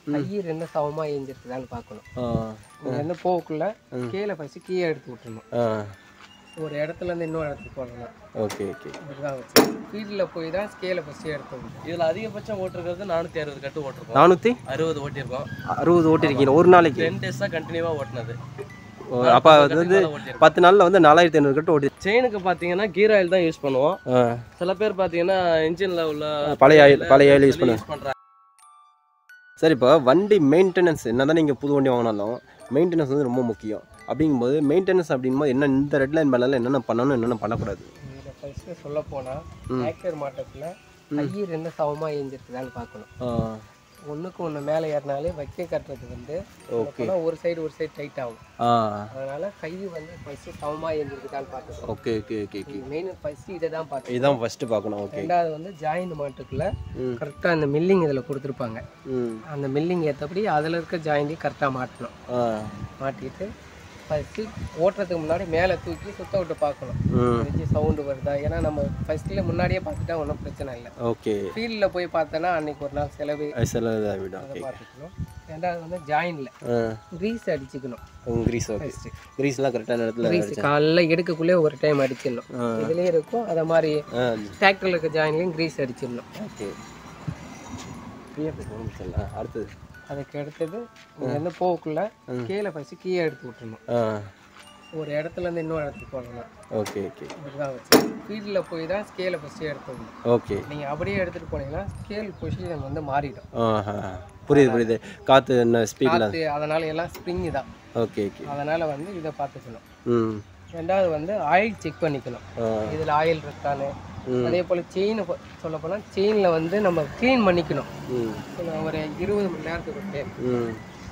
கை ரெண்டும் சமமாக ஏஞ்சிருக்குதான்னு பார்க்கணும் ஆ இங்கே இருந்து போகக்குள்ள கீழே ஃபஸ்ட்டு கீழே எடுத்து விட்டுறணும் ஆ ஒரு இடத்துல இருந்து இன்னொரு இடத்துக்கு போடணும் ஓகே ஓகே இப்படிதான் வச்சு ஃபீல்டில் போய் தான் ஸ்கேலை ஃபஸ்ட்டு எடுத்து விடணும் இதில் அதிகபட்சம் ஓட்டிருக்கிறது நானூற்றி அறுபது கட்டு ஓட்டிருக்கோம் நானூற்றி அறுபது ஓட்டியிருக்கோம் அறுபது ஓட்டிருக்கீங்க ஒரு நாளைக்கு டென் டேஸாக கண்டினியூவாக ஓட்டினது அப்போ அது வந்து பத்து நாளில் வந்து நாலாயிரத்தி ஐநூறு கட்டு ஓட்டி செயினுக்கு பார்த்தீங்கன்னா கீர் ஆயில் தான் யூஸ் பண்ணுவோம் ஆ சில பேர் பார்த்தீங்கன்னா இன்ஜினில் உள்ள பழைய ஆயில் பழைய ஆயில் யூஸ் பண்ண யூஸ் பண்ணுறாங்க சரி இப்போ வண்டி மெயின்டெனன்ஸ் என்ன தான் நீங்கள் புது வண்டி வாங்கினாலும் மெயின்டெனன்ஸ் வந்து ரொம்ப முக்கியம் அப்படிங்கும்போது மெயின்டெனன்ஸ் அப்படிங்கும்போது என்ன இந்த ரெட் லைன் மேலே என்னென்ன பண்ணணும் என்னென்ன பண்ணக்கூடாது இதில் ஃபஸ்ட்டு சொல்ல போனால் ஆக்டர் மாட்டத்தில் கை ரெண்டும் சமமாக ஏஞ்சிருக்குதான்னு பார்க்கணும் ஆ ஒன்றுக்கு ஒன்று மேலே ஏறினாலே வைக்க கட்டுறது வந்து ஓகே சொல்லப்போனா ஒரு சைடு ஒரு சைடு டைட் ஆகும் ஆ அதனால கை வந்து ஃபஸ்ட்டு சமமாக ஏஞ்சிருக்குதான்னு பார்க்கணும் okay okay okay okay main first இதை தான் பார்க்கணும் இதுதான் ஃபஸ்ட்டு பார்க்கணும் ஓகே ரெண்டாவது வந்து ஜாயிண்ட் மாட்டுக்குள்ள ம். கரெக்டாக அந்த மில்லிங் இதில் கொடுத்துருப்பாங்க ம் அந்த மில்லிங் ஏற்றபடி அதில் இருக்க ஜாயிண்டையும் கரெக்டாக மாட்டணும் ஆ மாட்டிட்டு ஃபஸ்ட்டு ஓட்டுறதுக்கு முன்னாடி மேலே தூக்கி சுத்த விட்டு பார்க்கணும் ம் வச்சு சவுண்டு வருதா ஏன்னா நம்ம ஃபஸ்ட்டில் முன்னாடியே பார்த்துட்டா ஒன்றும் பிரச்சனை இல்லை ஓகே ஃபீல்டில் போய் பார்த்தோன்னா அன்னைக்கு ஒரு நாள் செலவு சில இதாகிடும் அதை ஓகே பார்த்துக்கணும் ரெண்டாவது வந்து ஜாயினில் ஆ க்ரீஸ் அடிச்சுக்கணும் கிரீஸ் ஓகே ஃபஸ்ட்டு கிரீஸ்லாம் கரெக்டான இடத்துல க்ரீஸ் காலைல எடுக்கக்குள்ளே ஒரு டைம் அடிச்சிடணும் ஆ. இதுலேயும் இருக்கும் அதை மாதிரி ஆ டிராக்டரில் இருக்க ஜாயின்லையும் க்ரீஸ் அடிச்சிடணும் ஓகே ஃப்ரீயாக போகணும் சொல்லலாம் அடுத்தது அதுக்கு அடுத்தது இங்கேருந்து போகக்குள்ள கீழே ஃபஸ்ட்டு கீழே எடுத்து விட்டுறணும் ஆ ஒரு இடத்துல இருந்து இன்னொரு இடத்துக்கு போடணும் ஓகே ஓகே இப்படிதான் வச்சு ஃபீல்டில் போய் தான் ஸ்கேலை ஃபஸ்ட்டு எடுத்து விடணும் ஓகே நீங்கள் அப்படியே எடுத்துகிட்டு போனீங்கன்னா ஸ்கேல் பொசிஷன் வந்து மாறிடும் ஆஹா புரியுது புரியுது காற்று என்ன ஸ்பீடில் காற்று அதனால எல்லாம் ஸ்ப்ரிங்கு தான் ஓகே ஓகே அதனால் வந்து இதை பார்த்துக்கணும் ம் ரெண்டாவது வந்து ஆயில் செக் பண்ணிக்கணும் ஆ இதில் ஆயில் இருக்கான்னு ம். அதே போல் செயின் சொல்ல போனால் செயினில் வந்து நம்ம க்ளீன் பண்ணிக்கணும் ம் நான் ஒரு இருபது மணி நேரத்துக்கு ஒரு time ம்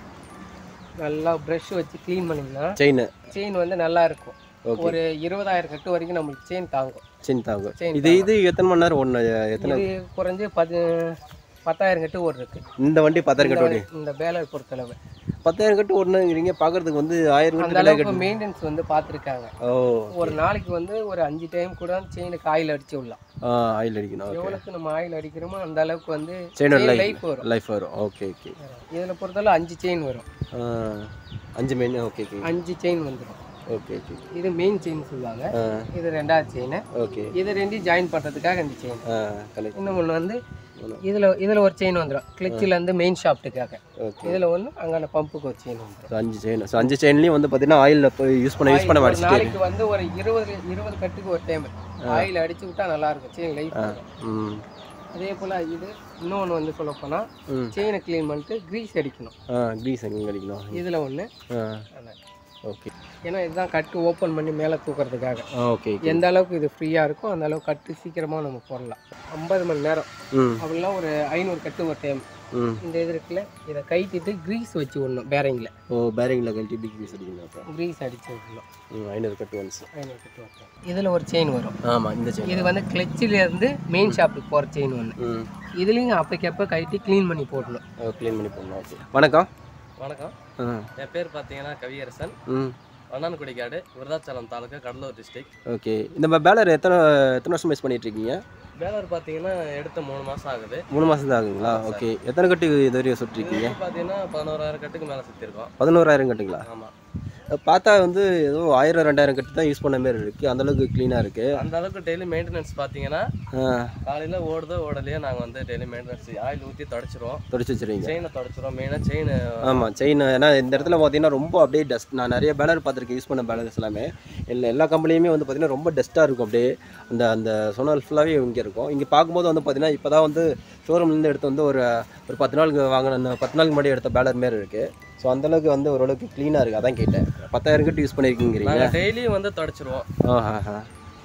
நல்லா ப்ரஷ் வச்சு க்ளீன் பண்ணிங்கன்னா செயின் செயின் வந்து நல்லா இருக்கும் Okay. ஒரு இருபதாயிரம் கட்டு வரைக்கும் நம்மளுக்கு செயின் தாங்கும் செயின் தாங்கும் Chain இது இது எத்தனை மணி நேரம் ஒன்று எத்தனை இது குறைஞ்சு பத்து பத்தாயிரம் கட்டு ஓடு இருக்கு இந்த வண்டி பத்தாயிரம் கட்டு ஓடி இந்த பேலர் பொறுத்தளவு பத்தாயிரம் கட்டு ஓடணுங்கிறீங்க பார்க்கறதுக்கு வந்து ஆயிரம் அந்த கட்டு அளவுக்கு மெயின்டெனன்ஸ் வந்து பார்த்துருக்காங்க ஓ ஒரு நாளைக்கு வந்து ஒரு அஞ்சு டைம் கூட செயினுக்கு ஆயில் அடிச்சு விடலாம் ஆ ஆயில் அடிக்கணும் ஓகே எவ்வளோக்கு நம்ம ஆயில் அடிக்கிறோமோ அந்த அளவுக்கு வந்து செயின் லைஃப் லைஃப் வரும் லைஃப் வரும் ஓகே ஓகே இதில் பொறுத்தளவு அஞ்சு செயின் வரும் ஆ அஞ்சு மெயின் ஓகே ஓகே அஞ்சு செயின் வந்துடும் ஓகே ஓகே இது மெயின் செயின் சொல்லுவாங்க ஆ இது ரெண்டாவது செயின் ஓகே இது ரெண்டையும் ஜாயின் பண்ணுறதுக்காக இந்த செயின் ஆ கலெக்ட் இன்னும் ஒன்று வந்து இதில் இதில் ஒரு செயின் வந்துடும் கிளச்சில் இருந்து மெயின் ஷாஃப்ட்டுக்காக ஓகே இதில் ஒன்று அங்கே பம்புக்கு ஒரு செயின் வந்துடும் ஸோ அஞ்சு செயின் ஸோ அஞ்சு செயின்லேயும் வந்து பார்த்தீங்கன்னா ஆயிலில் போய் யூஸ் பண்ண யூஸ் பண்ண ஒரு அடிச்சுட்டே நாளைக்கு வந்து ஒரு இருபது இருபது கட்டுக்கு ஒரு டைம் ஆயில் அடிச்சு விட்டா நல்லா இருக்கும் செயின் லைஃப் ம் அதே போல் இது இன்னொன்று வந்து சொல்ல போனால் ம். செயினை க்ளீன் பண்ணிட்டு க்ரீஸ் அடிக்கணும் ஆ க்ரீஸ் எங்கே அடிக்கணும் இதில் ஒன்று ஆ ஓகே ஏன்னா இதுதான் கட்டு ஓப்பன் பண்ணி மேலே தூக்கிறதுக்காக ஆ ஓகே ஓகே எந்த அளவுக்கு இது ஃப்ரீயாக இருக்கோ அந்த அளவுக்கு கட்டு சீக்கிரமாக நம்ம போடலாம் ஐம்பது மணி நேரம் ம் அப்படிலாம் ஒரு ஐநூறு கட்டு ஒரு டைம் ம் இந்த இது இருக்குல்ல இதை கைட்டிட்டு க்ரீஸ் வச்சு விடணும் பேரிங்கில் ஓ பேரிங்கில் கழட்டி பிக் க்ரீஸ் அடிக்கணும் அப்புறம் க்ரீஸ் அடிச்சு விடணும் ம் ஐநூறு கட்டு ஒன்ஸ் ஐநூறு கட்டு வரணும் இதில் ஒரு செயின் வரும் ஆமாம் இந்த செயின் இது வந்து கிளச்சில் இருந்து மெயின் ஷாப்புக்கு போகிற செயின் ஒன்று ம் இதுலேயும் அப்போக்கப்போ கழட்டி க்ளீன் பண்ணி போடணும் க்ளீன் பண்ணி போடணும் ஓகே வணக்கம் வணக்கம் ஆ என் பேர் பார்த்தீங்கன்னா கவியரசன் ம் வண்ணான்குடிக்காடு விருதாச்சலம் தாலுக்கா கடலூர் டிஸ்ட்ரிக்ட் ஓகே இந்த பேலர் எத்தனை எத்தனை வருஷம் யூஸ் பண்ணிட்டு இருக்கீங்க பேலர் பார்த்தீங்கன்னா எடுத்த மூணு மாதம் ஆகுது மூணு மாதம் தான் ஆகுங்களா ஓகே எத்தனை கட்டு இது வரையும் சுட்டிருக்கீங்க இது பார்த்தீங்கன்னா பதினோராயிரம் கட்டுக்கு மேலே சுற்றிருக்கோம் பதினோராயிரம் கட்டுங்களா ஆமாம் பார்த்தா வந்து ஏதோ ஆயிரம் ரெண்டாயிரம் கட்டு தான் யூஸ் பண்ண மாதிரி இருக்குது அந்த அளவுக்கு க்ளீனாக இருக்குது அந்த அளவுக்கு டெய்லி மெயின்டெனன்ஸ் பார்த்தீங்கன்னா ஆ காலையில் ஓடுதோ ஓடலையோ நாங்கள் வந்து டெய்லி மெயின்டெனன்ஸ் ஆயில் ஊற்றி தொடச்சிருவோம் தொடச்சி வச்சுருவீங்க செயினை தொடச்சிருவோம் மெயினாக செயின் ஆமாம் செயின் ஏன்னா இந்த இடத்துல பார்த்தீங்கன்னா ரொம்ப அப்படியே டஸ்ட் நான் நிறைய பேனர் பார்த்துருக்கேன் யூஸ் பண்ண பேனர்ஸ் எல்லாமே எல்லா எல்லா கம்பெனியுமே வந்து பார்த்தீங்கன்னா ரொம்ப டஸ்ட்டாக இருக்கும் அப்படியே அந்த அந்த சொன்னால் ஃபுல்லாகவே இங்கே இருக்கும் இங்கே பார்க்கும்போது வந்து பார்த்தீங்கன்னா இப்போ தான் வந்து ஷோரூம்லேருந்து எடுத்து வந்து ஒரு ஒரு பத்து நாளுக்கு வாங்கின அந்த பத்து நாளுக்கு முன்னாடி எடுத்த பேனர் மாரி இருக்குது ஸோ அந்தளவுக்கு வந்து ஓரளவுக்கு க்ளீனாக இருக்குது அதான் கேட்டேன் பத்தாயிரம் கட்டு யூஸ் பண்ணியிருக்கீங்கிறீங்க நாங்கள் டெய்லியும் வந்து தொடச்சிருவோம் ஆஹா ஹா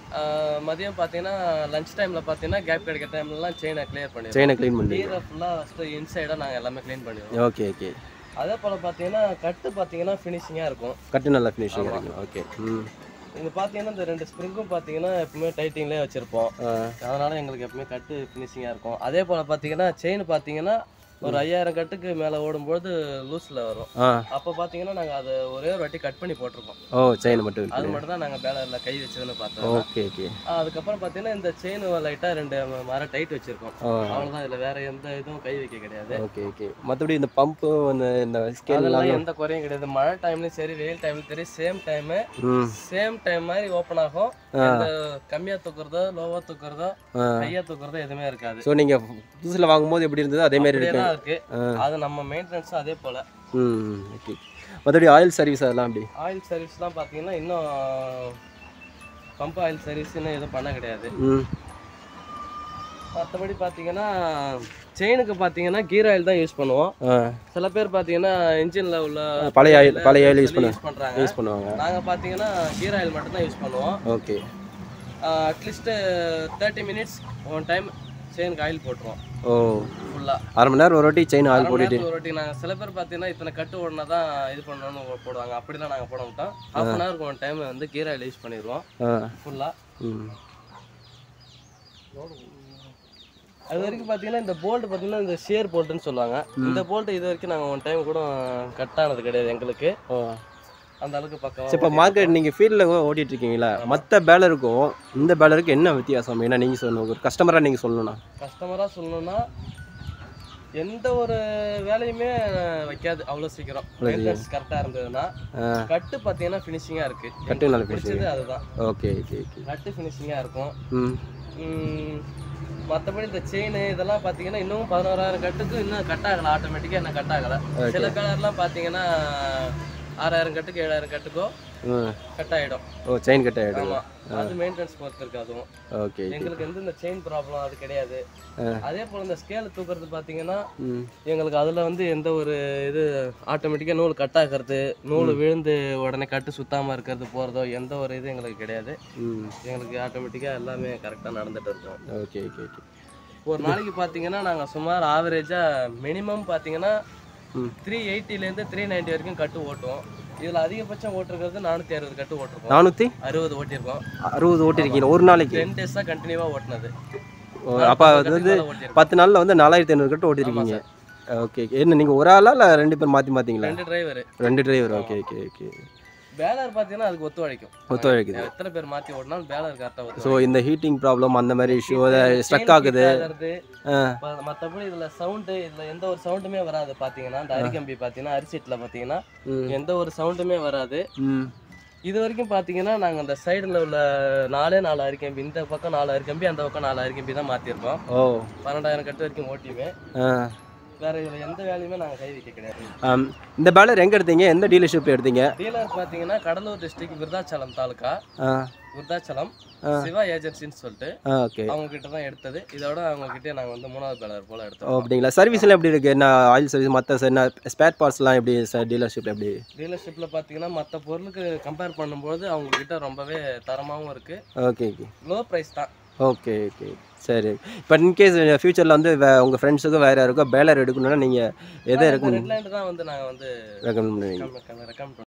ஆஹ் மதியம் பார்த்தீங்கன்னா லஞ்ச் டைமில் பார்த்தீங்கன்னா கேப் கிடைக்கிற டைம்லலாம் செயினை கிளியர் பண்ணிடுவோம் செயினை க்ளீன் பண்ணி கீரை ஃபுல்லாக ஃபஸ்ட்டு இன்சைடாக நாங்கள் எல்லாமே க்ளீன் பண்ணிடுவோம் ஓகே ஓகே அதே போல் பார்த்தீங்கன்னா கட்டு பார்த்தீங்கன்னா ஃபினிஷிங்காக இருக்கும் கட்டு நல்லா ஃபினிஷிங் இருக்கும் ஓகே ம் இங்கே பார்த்தீங்கன்னா இந்த ரெண்டு ஸ்ப்ரிங்கும் பார்த்தீங்கன்னா எப்பவுமே டைட்டிங்லேயே வச்சுருப்போம் ஆ அதனால் எங்களுக்கு எப்பவுமே கட்டு ஃபினிஷிங்காக இருக்கும் அதே போல் பார்த்தீங்கன்னா செயின் பார்த்தீங்கன்னா ஒரு ஐயாயிரம் கட்டுக்கு மேலே ஓடும்போது லூஸில் வரும் ஆ அப்போ பார்த்தீங்கன்னா நாங்கள் அதை ஒரே ஒரு வாட்டி கட் பண்ணி போட்டிருக்கோம் ஓ செயின் மட்டும் அது இருக்கு மட்டும் தான் நாங்கள் பேலரில் கை வச்சதுன்னு பார்த்தோம் ஓகே ஓகே அதுக்கப்புறம் பார்த்தீங்கன்னா இந்த செயின் லைட்டாக ரெண்டு மரம் டைட் வச்சிருக்கோம் ஓ அவ்வளோதான் இதில் வேற எந்த இதுவும் கை வைக்க கிடையாது ஓகே ஓகே மற்றபடி இந்த பம்பு அந்த இந்த ஸ்கேல்லாம் அதெல்லாம் எந்த குறையும் கிடையாது மழை டைம்லயும் சரி வெயில் டைம்லயும் சரி சேம் டைம் ம் சேம் டைம் மாதிரி ஓப்பன் ஆகும் எந்த கம்மியா தூக்குறதோ லோவா தூக்குறதோ ஆ ஹையா தூக்குறதோ எதுவுமே இருக்காது ஸோ நீங்கள் புதுசில் வாங்கும்போது எப்படி இருந்ததோ அதே மாதிரி அப்படியே இருக்கு தான் இருக்கு ஆ. அது நம்ம மெயின்டெனன்ஸும் அதே போல ம் ஓகே மற்றபடி ஆயில் சர்வீஸ் அதெல்லாம் அப்படி ஆயில் சர்வீஸ்லாம் பார்த்தீங்கன்னா இன்னும் பம்ப் ஆயில் சர்வீஸ் இன்னும் எதுவும் பண்ண கிடையாது ம் மற்றபடி பார்த்தீங்கன்னா செயினுக்கு பார்த்தீங்கன்னா கீர் ஆயில் தான் யூஸ் பண்ணுவோம் ஆ சில பேர் பார்த்தீங்கன்னா இன்ஜினில் உள்ள பழைய ஆயில் பழைய ஆயில் யூஸ் பண்ண யூஸ் பண்ணுறாங்க யூஸ் பண்ணுவாங்க நாங்கள் பார்த்தீங்கன்னா கீர் ஆயில் மட்டும் தான் யூஸ் பண்ணுவோம் okay at least thirty minutes one time செயினுக்கு ஆயில் போட்டுருவோம் ஓ ஃபுல்லாக அரை மணி நேரம் ஒரு வாட்டி செயின் ஆயில் போட்டுட்டு ஒரு வாட்டி நாங்கள் சில பேர் பார்த்தீங்கன்னா இத்தனை கட்டு ஓடினா தான் இது பண்ணணும்னு போடுவாங்க அப்படிலாம் நாங்கள் போட மாட்டோம் ஹாஃப் அன் ஹவருக்கு ஒன் டைம் வந்து கீர் ஆயில் யூஸ் பண்ணிடுவோம் ஆ ஃபுல்லாக ம் அது வரைக்கும் பார்த்தீங்கன்னா இந்த போல்ட் பார்த்தீங்கன்னா இந்த ஷேர் போல்ட்டுன்னு சொல்லுவாங்க இந்த போல்ட் இது வரைக்கும் நாங்கள் ஒன் டைம் கூட கட் ஆனது கிடையாது எங்களுக்கு ஓ அந்த அளவுக்கு பக்கம் சரி இப்போ மார்க்கெட் நீங்கள் ஃபீல்டில் ஓட்டிட்டு இருக்கீங்களா மற்ற பேலருக்கும் இந்த பேலருக்கு என்ன வித்தியாசம் ஏன்னா நீங்கள் சொல்லணும் ஒரு கஸ்டமராக நீங்கள் சொல்லணும்னா கஸ்டமராக சொல்லணும்னா எந்த ஒரு வேலையுமே வைக்காது அவ்வளோ சீக்கிரம் மெயின்டெனன்ஸ் கரெக்டாக இருந்ததுன்னா ஆ கட்டு பார்த்தீங்கன்னா ஃபினிஷிங்காக இருக்கு கட்டு நல்ல பிடிச்சது அதுதான் ஓகே ஓகே ஓகே கட்டு ஃபினிஷிங்காக இருக்கும் ம் மற்றபடி இந்த செயின் இதெல்லாம் பார்த்தீங்கன்னா இன்னும் பதினோராயிரம் கட்டுக்கு இன்னும் கட் ஆகலை ஆட்டோமேட்டிக்காக என்ன கட் ஆகலை சில கலர்லாம் பார்த்தீங்கன்னா ஆறாயிரம் கட்டுக்கு ஏழாயிரம் கட்டுக்கோ ம் கட் ஆகிடும் ஓ செயின் கட் ஆகிடும் ஆமாம் அது மெயின்டெனன்ஸ் பொறுத்து இருக்கு அதுவும் ஓகே எங்களுக்கு வந்து இந்த செயின் ப்ராப்ளம் அது கிடையாது அதே போல் இந்த ஸ்கேல் தூக்குறது பார்த்தீங்கன்னா ம் எங்களுக்கு அதில் வந்து எந்த ஒரு இது ஆட்டோமேட்டிக்காக நூல் கட் ஆகிறது நூல் விழுந்து உடனே கட்டு சுத்தாமல் இருக்கிறது போகிறதோ எந்த ஒரு இது எங்களுக்கு கிடையாது ம் எங்களுக்கு ஆட்டோமேட்டிக்காக எல்லாமே கரெக்டாக நடந்துட்டு இருக்கோம் ஓகே ஓகே ஓகே ஒரு நாளைக்கு பார்த்தீங்கன்னா நாங்கள் சுமார் ஆவரேஜாக மினிமம் பார்த்தீங்கன்னா ம். த்ரீ எயிட்டிலேருந்து த்ரீ நைன்ட்டி வரைக்கும் கட்டு ஓட்டுவோம் இதில் அதிகபட்சம் ஓட்டிருக்கிறது நானூற்றி அறுபது கட்டு ஓட்டிருக்கோம் நானூற்றி அறுபது ஓட்டியிருக்கோம் அறுபது ஓட்டிருக்கீங்க ஒரு நாளைக்கு டென் டேஸ் தான் கண்டினியூவாக ஓட்டினது அப்போ அது வந்து பத்து நாளில் வந்து நாலாயிரத்தி ஐநூறு கட்டு ஓட்டிருக்கீங்க ஓகே ஓகே என்ன நீங்கள் ஒரு ஆளா இல்லை ரெண்டு பேர் மாற்றி மாற்றிங்களா ரெண்டு டிரைவர் ரெண்டு driver okay okay okay baler பார்த்தீங்கன்னா அதுக்கு ஒத்துழைக்கும் ஒத்துழைக்குது எத்தனை பேர் மாற்றி ஓட்டினாலும் பேலர் கரெக்டாக ஸோ இந்த ஹீட்டிங் ப்ராப்ளம் அந்த மாதிரி இஷ்யூ ஸ்ட்ரக் ஆகுது ஆ மற்றபடி இதில் சவுண்டு இதில் எந்த ஒரு சவுண்டுமே வராது பார்த்தீங்கன்னா இந்த அரிக்கம்பி பார்த்தீங்கன்னா அரிசீட்டில் பார்த்தீங்கன்னா ம் எந்த ஒரு சவுண்டுமே வராது ம் இது வரைக்கும் பார்த்தீங்கன்னா நாங்கள் அந்த சைடில் உள்ள நாலே நாலு அரிக்கம்பி இந்த பக்கம் நாலு அரிக்கம்பி அந்த பக்கம் நாலு அரிக்கம்பி தான் மாற்றிருக்கோம் ஓ பன்னெண்டாயிரம் கட்டு வரைக்கும் ஓட்டியுமே ஆ வேற இதில் எந்த வேலையுமே நாங்கள் கை வைக்க கிடையாது ஆம், இந்த பேலர் எங்கே எடுத்தீங்க எந்த டீலர்ஷிப் எடுத்தீங்க டீலர் பார்த்தீங்கன்னா கடலூர் டிஸ்ட்ரிக்ட் விருதாச்சலம் தாலுக்கா ஆ விருதாச்சலம் சிவா ஏஜென்சின்னு சொல்லிட்டு ஆ ஓகே அவங்க கிட்ட தான் எடுத்தது இதோட அவங்க கிட்டே நாங்கள் வந்து மூணாவது பேலர் போல ஓ எடுத்தோம் அப்படிங்களா சர்வீஸ்லாம் எப்படி இருக்குது என்ன ஆயில் சர்வீஸ் மற்ற என்ன ஸ்பேர் பார்ட்ஸ்லாம் எப்படி சார் டீலர்ஷிப்பில் எப்படி டீலர்ஷிப்பில் பார்த்தீங்கன்னா மற்ற பொருளுக்கு கம்பேர் பண்ணும்போது அவங்க கிட்ட ரொம்பவே தரமாகவும் இருக்கு ஓகே ஓகே லோ ப்ரைஸ் தான் ஓகே ஓகே சரி இப்போ இன்கேஸ் ஃபியூச்சரில் வந்து வே உங்கள் ஃப்ரெண்ட்ஸுக்கும் வேறு யாருக்கோ பேலர் எடுக்கணும்னா நீங்கள் எதை இந்த ரெக்கமெண்ட் ரெட் லைன் தான் வந்து நாங்கள் வந்து ரெக்கமெண்ட் பண்ணுவீங்க ரெக்கமெண்ட்